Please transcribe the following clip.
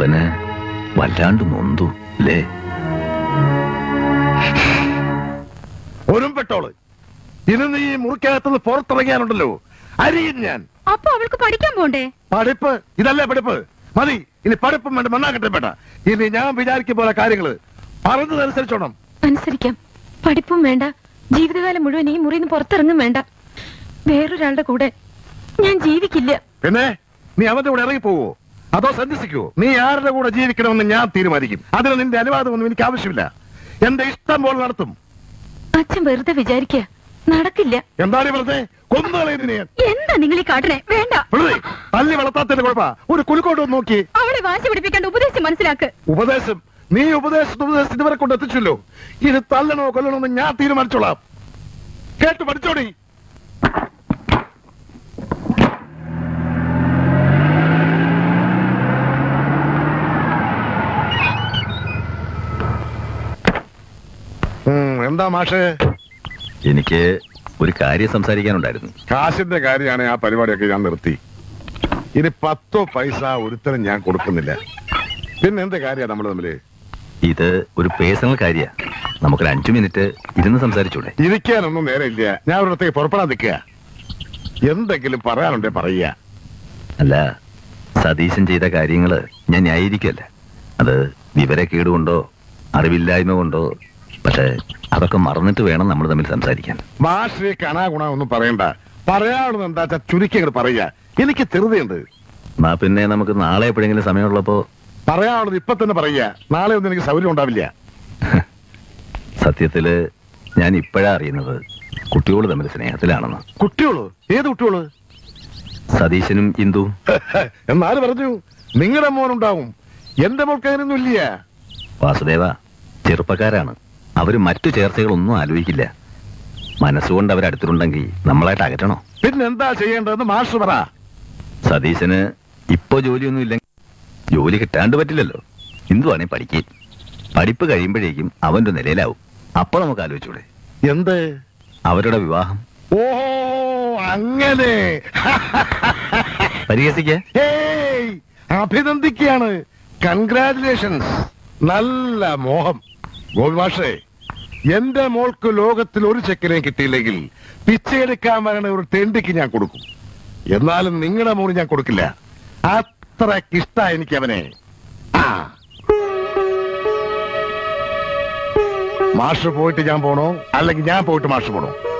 അപ്പന് വല്ലാണ്ട് നൊന്തു അല്ലേ ഒരു പെട്ടോള് ഇന്ന് നീ ഈ മുറിക്കകത്തുനിന്ന് പുറത്തിറങ്ങിയാനുണ്ടല്ലോ അരിയും ഞാൻ അപ്പൊ അവൾക്ക് പഠിക്കാൻ പോണ്ടേ പഠിപ്പ് ഇതല്ലേ പഠിപ്പ് മതി ഇനി പഠിപ്പും വേണ്ട മണ്ണാക്കട്ടെ വേണ്ട ഇനി ഞാൻ വിചാരിക്കും പോലെ കാര്യങ്ങള് പറഞ്ഞതനുസരിച്ചോണം അനുസരിക്കാം പഠിപ്പും വേണ്ട ജീവിതകാലം മുഴുവൻ ഈ മുറിന്ന് പുറത്തിറങ്ങും വേണ്ട വേറൊരാളുടെ കൂടെ ഞാൻ ജീവിക്കില്ല പിന്നെ നീ അവന്റെ കൂടെ ഇറങ്ങി പോവോ അതോ സന്യസിക്കുവോ നീ ആരുടെ കൂടെ ജീവിക്കണമെന്ന് ഞാൻ തീരുമാനിക്കും അതിന് നിന്റെ അനുവാദമൊന്നും എനിക്ക് ആവശ്യമില്ല എന്റെ ഇഷ്ടം പോലെ നടത്തും അച്ഛൻ വെറുതെ വിചാരിക്കുക നടക്കില്ല എന്താണ് ഈ വെറുതെ കൊന്നുകളയുന്നതിനെ ഞാൻ എന്താ നിങ്ങൾ ഈ കാട്ടണേ വേണ്ട വെറുതെ തല്ലി വളർത്താത്തതിന്റെ കുഴപ്പ ഒരു കുലുക്കോട്ട് ഒന്ന് നോക്കി അവളെ വാശി പിടിപ്പിക്കേണ്ട ഉപദേശം മനസ്സിലാക്ക് ഉപദേശം നീ ഉപദേശത്ത് ഉപദേശം ഇതുവരെ കൊണ്ട് എത്തിച്ചല്ലോ ഇത് തല്ലണോ കൊല്ലണോ എന്ന് ഞാൻ തീരുമാനിച്ചോളാം കേട്ട് പഠിച്ചോടി ഉം, എന്താ മാഷേ എനിക്ക് ഒരു കാര്യം സംസാരിക്കാനുണ്ടായിരുന്നു കാശിന്റെ കാര്യമാണ് ആ പരിപാടിയൊക്കെ ഞാൻ നിർത്തി ഇനി പത്തോ പൈസ ഒരുത്തരം ഞാൻ കൊടുക്കുന്നില്ല പിന്നെ എന്ത് കാര്യ നമ്മൾ തമ്മില് ഇത് ഒരു പേഴ്സണൽ കാര്യ നമുക്കൊരു അഞ്ചു മിനിറ്റ് ഇരുന്ന് സംസാരിച്ചൂടെ ഇരിക്കാനൊന്നും നേരമില്ല ഞാൻ ഒരിടത്തേക്ക് പുറപ്പെടാൻ നിൽക്കുക എന്തെങ്കിലും പറയാനുണ്ടേ പറയുക അല്ല സതീശൻ ചെയ്ത കാര്യങ്ങള് ഞാൻ ന്യായീകരിക്കല്ല അത് വിവരക്കേട് കൊണ്ടോ അറിവില്ലായ്മ കൊണ്ടോ പക്ഷെ അതൊക്കെ മറന്നിട്ട് വേണം നമ്മൾ തമ്മിൽ സംസാരിക്കാൻ മാഷ് കണാ ഗുണ ഒന്നും പറയണ്ട പറയാനുള്ളത് എന്താ വെച്ചാ ചുരുക്കി അങ്ങോട്ട് പറയുക എനിക്ക് ചെറുതയുണ്ട് എന്നാ പിന്നെ നമുക്ക് നാളെ എപ്പോഴെങ്കിലും സമയമുള്ളപ്പോ പറയാനുള്ളത് ഇപ്പൊ തന്നെ പറയുക നാളെ ഒന്നും എനിക്ക് സൗകര്യം ഉണ്ടാവില്ല സത്യത്തില് ഞാൻ ഇപ്പോഴാ അറിയുന്നത് കുട്ടികൾ തമ്മിൽ സ്നേഹത്തിലാണെന്ന് കുട്ടിയോള് ഏത് കുട്ടിയോള് സതീശനും ഇന്ദുവും എന്നാല് പറഞ്ഞു നിങ്ങളുടെ മോനുണ്ടാവും എന്റെ മോൾക്ക് അങ്ങനെയൊന്നും ഇല്ല വാസുദേവ ചെറുപ്പക്കാരാണ് അവര് മറ്റു ചേർച്ചകളൊന്നും ആലോചിക്കില്ല മനസ്സുകൊണ്ട് അവരടുത്തിട്ടുണ്ടെങ്കിൽ നമ്മളായിട്ട് അകറ്റണോ പിന്നെ എന്താ ചെയ്യേണ്ടതെന്ന് മാഷ് പറ സതീശന് ഇപ്പോ ജോലിയൊന്നും ഇല്ലെങ്കിൽ ജോലി കിട്ടാണ്ട് പറ്റില്ലല്ലോ ഇന്ദുവാണെ പഠിക്കും പഠിപ്പ് കഴിയുമ്പോഴേക്കും അവന്റെ നിലയിലാവും അപ്പൊ നമുക്ക് ആലോചിച്ചൂടെ എന്ത് അവരുടെ വിവാഹം ഓഹോ അങ്ങനെ പരിഹസിക്ക ഹേയ് അഭിനന്ദിക്കുകയാണ് കൺഗ്രാറ്റുലേഷൻസ് നല്ല മോഹം ഗോപിമാഷേ എന്റെ മോൾക്ക് ലോകത്തിൽ ഒരു ചെക്കനെയും കിട്ടിയില്ലെങ്കിൽ പിച്ചയെടുക്കാൻ വരണ ഒരു തെണ്ടിക്ക് ഞാൻ കൊടുക്കും എന്നാലും നിങ്ങളുടെ മോന് ഞാൻ കൊടുക്കില്ല അത്രക്ക് ഇഷ്ട എനിക്ക് അവനെ ആ. മാഷ് പോയിട്ട് ഞാൻ പോണോ അല്ലെങ്കിൽ ഞാൻ പോയിട്ട് മാഷ് പോണോ